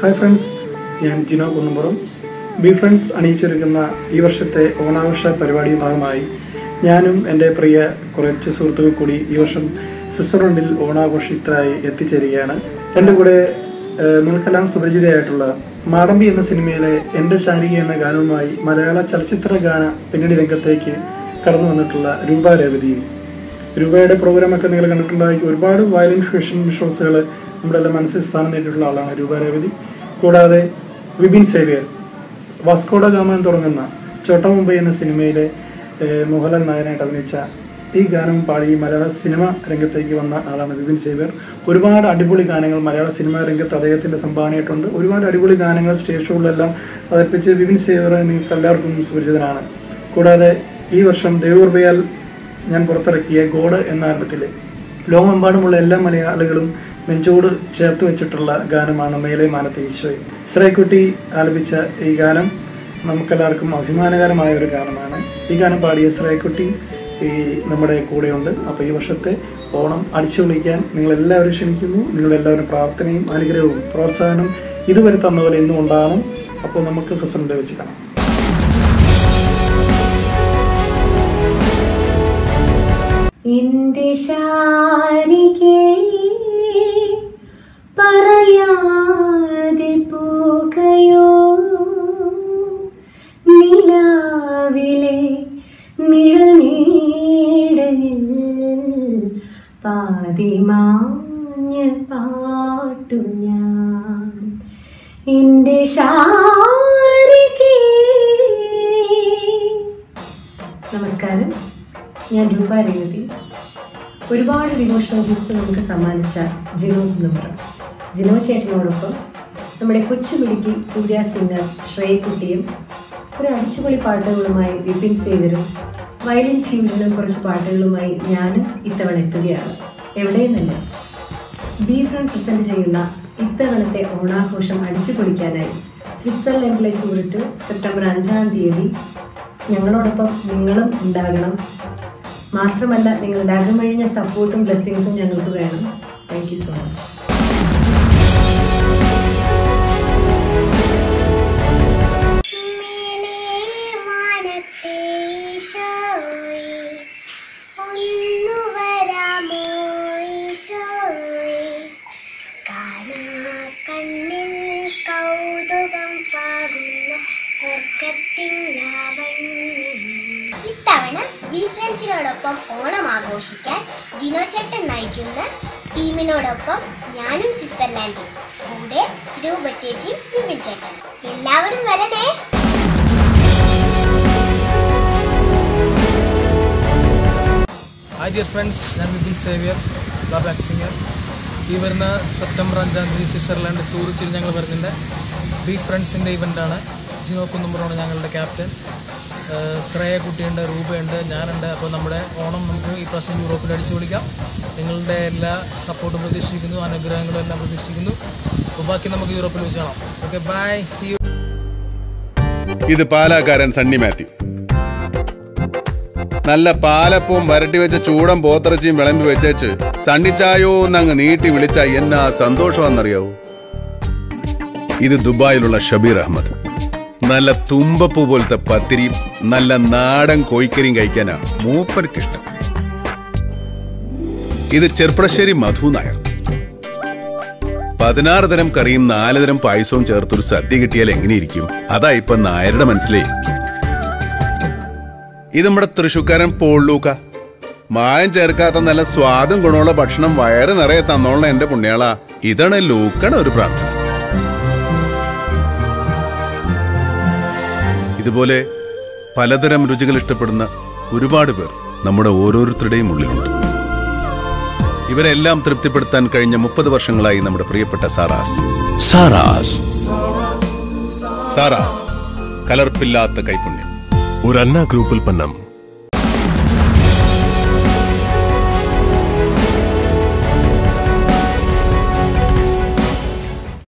hi friends ഞാൻ Jino Kunnumpuram B friends അണിയിച്ചൊരുക്കുന്ന ഈ വർഷത്തെ ഓണാഘോഷ പരിപാടി ഭാഗമായി ഞാനും എൻ്റെ പ്രിയ കുറച്ച് സുഹൃത്തുക്കൾ കൂടി ഈ വർഷം സ്വിറ്റ്സർലൻഡിൽ ഓണാഘോഷത്തിനായി എത്തിച്ചേരുകയാണ് എൻ്റെ കൂടെ ഏഹ്, നിങ്ങൾക്കെല്ലാം സുപരിചിതയായിട്ടുള്ള മാടമ്പി എന്ന സിനിമയിലെ എൻ്റെ ശാരിക എന്ന ഗാനവുമായി മലയാള ചലച്ചിത്ര ഗാന പിന്നണി രംഗത്തേക്ക് കടന്നു വന്നിട്ടുള്ള രൂപ രേവതിയും രൂപയുടെ പ്രോഗ്രാമൊക്കെ നിങ്ങൾ കണ്ടിട്ടുണ്ടായിരിക്കും ഒരുപാട് വയലിൻ ഫാഷൻ ഷോസുകൾ നമ്മുടെ എല്ലാം മനസ്സിൽ സ്ഥാനം നേടിയിട്ടുള്ള ആളാണ് രൂപ രേവതി കൂടാതെ വിപിൻ സേവ്യർ വാസ്കോഡ ഗാമ എന്ന് തുടങ്ങുന്ന ചോട്ട മുംബൈ എന്ന സിനിമയിലെ ഏഹ്, മോഹൻലാൽ നായനായിട്ട് അഭിനയിച്ച ഈ ഗാനം പാടി ഈ മലയാള സിനിമ രംഗത്തേക്ക് വന്ന ആളാണ് വിപിൻ സേവ്യർ ഒരുപാട് അടിപൊളി ഗാനങ്ങൾ മലയാള സിനിമാ രംഗത്ത് അദ്ദേഹത്തിൻ്റെ സംഭാവനയായിട്ടുണ്ട് ഒരുപാട് അടിപൊളി ഗാനങ്ങൾ സ്റ്റേജ് ഷോകളിലെല്ലാം അവതരിപ്പിച്ച് വിപിൻ സേവ്യർ നിങ്ങൾക്ക് എല്ലാവർക്കും സുപരിചിതനാണ് കൂടാതെ ഈ വർഷം ദേവൂർബയാൽ ഞാൻ പുറത്തിറക്കിയ ഗോഡ് എന്ന ആൽബത്തിൽ ലോകമെമ്പാടുമുള്ള എല്ലാ മലയാളികളും നെഞ്ചോട് ചേർത്ത് വെച്ചിട്ടുള്ള ഗാനമാണ് മേലെ മാനത്തെ ഈശോയെ ഇസ്രായിക്കുട്ടി ആലപിച്ച ഈ ഗാനം നമുക്കെല്ലാവർക്കും അഭിമാനകരമായ ഒരു ഗാനമാണ് ഈ ഗാനം പാടിയ ഇസ്രായിക്കുട്ടി ഈ നമ്മുടെ കൂടെയുണ്ട് അപ്പോൾ ഈ വർഷത്തെ ഓണം അടിച്ചു വിളിക്കാൻ നിങ്ങളെല്ലാവരും ക്ഷണിക്കുന്നു നിങ്ങളെല്ലാവരും പ്രാർത്ഥനയും അനുഗ്രഹവും പ്രോത്സാഹനം ഇതുവരെ തന്ന പോലെ ഇന്നും ഉണ്ടാകണം അപ്പോൾ നമുക്ക് സ്വസ്വന്റെ വെച്ച് കാണാം എന്റെ ശാരികേ പറയാതെ പോകയോ നിലാവിലെ നിഴൽമേടയിൽ പാതിമാഞ്ഞ പാട്ടു ഞാൻ എന്റെ ശാരികേ നമസ്കാരം ഞാൻ രൂപ രേവതി ഒരുപാട് ഡിവോഷണൽ ഹിറ്റ്സ് നമുക്ക് സമ്മാനിച്ച ജിനോ കുന്നുമ്പ്ര ജിനോ ചേട്ടനോടൊപ്പം നമ്മുടെ കൊച്ചുമിടുക്കി സൂര്യ സിംഗർ ശ്രേയക്കുട്ടിയും ഒരു അടിച്ചുപൊളി പാട്ടുകളുമായി വിപിൻ സേവരും വയലിൻ ഫ്യൂഷനും കുറച്ച് പാട്ടുകളുമായി ഞാനും ഇത്തവണ എത്തുകയാണ് എവിടെയെന്നല്ല ബി ഫ്രണ്ട് പ്രസന്റ് ചെയ്യുന്ന ഇത്തവണത്തെ ഓണാഘോഷം അടിച്ചു പൊളിക്കാനായി സ്വിറ്റ്സർലൻഡിലെ സൂററ്റ് സെപ്റ്റംബർ അഞ്ചാം തീയതി ഞങ്ങളോടൊപ്പം നിങ്ങളും ഉണ്ടാകണം മാത്രമല്ല നിങ്ങളുടെ അകമഴിഞ്ഞ സപ്പോർട്ടും ബ്ലെസ്സിങ്സും ഞങ്ങൾക്ക് വേണം താങ്ക് യു സോ മച്ച് കണ്ണിൽ കൗതുകം പാകുന്ന സ്വർഗത്തിൻ ലാവണ്യം ഇത്തവണ ബി ഫ്രണ്ട്സിനോടൊപ്പം ഓണം ആഘോഷിക്കാൻ ജിനോ ചേട്ടൻ നയിക്കുന്ന ടീമിനോടൊപ്പം ഞാനും സ്വിറ്റ്സർലാൻഡിൽ കൂടെ രൂപ ചേച്ചിയും വിപിൻ ചേട്ടൻ എല്ലാവരും വരണേ ഹായ് ഡിയർ ഫ്രണ്ട്സ് ഞാൻ വിപിൻ സേവിയർ ബാബാക് സിംഗർ ഈ വരുന്ന സെപ്റ്റംബർ അഞ്ചാം തീയതി സ്വിറ്റ്സർലാൻഡ് സൂറിച്ചിൽ ഞങ്ങൾ വരുന്നുണ്ട് ബി ഫ്രണ്ട്സിൻ്റെ ഇവൻ്റാണ് ജിനോ കുന്നുമ്പുറമാണ് ഞങ്ങളുടെ ക്യാപ്റ്റൻ ഏഹ് ശ്രേയ കുട്ടിയുണ്ട് രൂപയുണ്ട് ഞാനുണ്ട് അപ്പോൾ നമ്മുടെ ഓണം നമുക്ക് ഈ പ്രാവശ്യം യൂറോപ്പിൽ അടിച്ചു പൊളിക്കാം നിങ്ങളുടെ എല്ലാ സപ്പോർട്ടും പ്രതീക്ഷിക്കുന്നു അനുഗ്രഹങ്ങളും എല്ലാം പ്രതീക്ഷിക്കുന്നു അപ്പോൾ ബാക്കി നമുക്ക് യൂറോപ്പിൽ വെച്ച് കാണാം ഓക്കെ ബൈ സി യു ഇത് പാലാക്കാരൻ സണ്ണി മാത്യു നല്ല പാലപ്പവും വരട്ടി വെച്ച ചൂടൻ പോത്തിറച്ചിയും വിളമ്പി വെച്ചേച്ച് സണ്ണിച്ചായോ എന്നങ്ങ് നീട്ടി വിളിച്ച എന്നാ സന്തോഷമാണെന്നറിയാവൂ ഇത് ദുബായിലുള്ള ഷബീർ അഹമ്മദ് നല്ല തുമ്പപ്പൂ പോലത്തെ പത്തിരിയും നല്ല നാടൻ കോഴിക്കരിയും കഴിക്കാനാ മൂപ്പർക്കിഷ്ടം ഇത് ചെർപ്പളശ്ശേരി മധു നായർ പതിനാറ് തരം കറിയും നാല് തരം പായസവും ചേർത്തൊരു സദ്യ കിട്ടിയാൽ എങ്ങനെയിരിക്കും അതാ ഇപ്പൊ നായരുടെ മനസ്സിലേ ഇത് നമ്മുടെ തൃശൂക്കാരൻ പോളൂക്ക മായം ചേർക്കാത്ത നല്ല സ്വാദും ഗുണമുള്ള ഭക്ഷണം വയറ് നിറയെ തന്നോളണം എന്റെ പുണ്യാള ഇതാണ് ലൂക്കയുടെ ഒരു പ്രാർത്ഥന ഇതുപോലെ പലതരം രുചികൾ ഇഷ്ടപ്പെടുന്ന ഒരുപാട് പേർ നമ്മുടെ ഓരോരുത്തരുടെയും ഉള്ളിലുണ്ട് ഇവരെല്ലാം തൃപ്തിപ്പെടുത്താൻ കഴിഞ്ഞ മുപ്പത് വർഷങ്ങളായി നമ്മുടെ പ്രിയപ്പെട്ട സാറാസ് സാറാസ് സാറാസ് കലർപ്പില്ലാത്ത കൈപുണ്യം ഒരു അന്ന ഗ്രൂപ്പ് ഉൽപ്പന്നം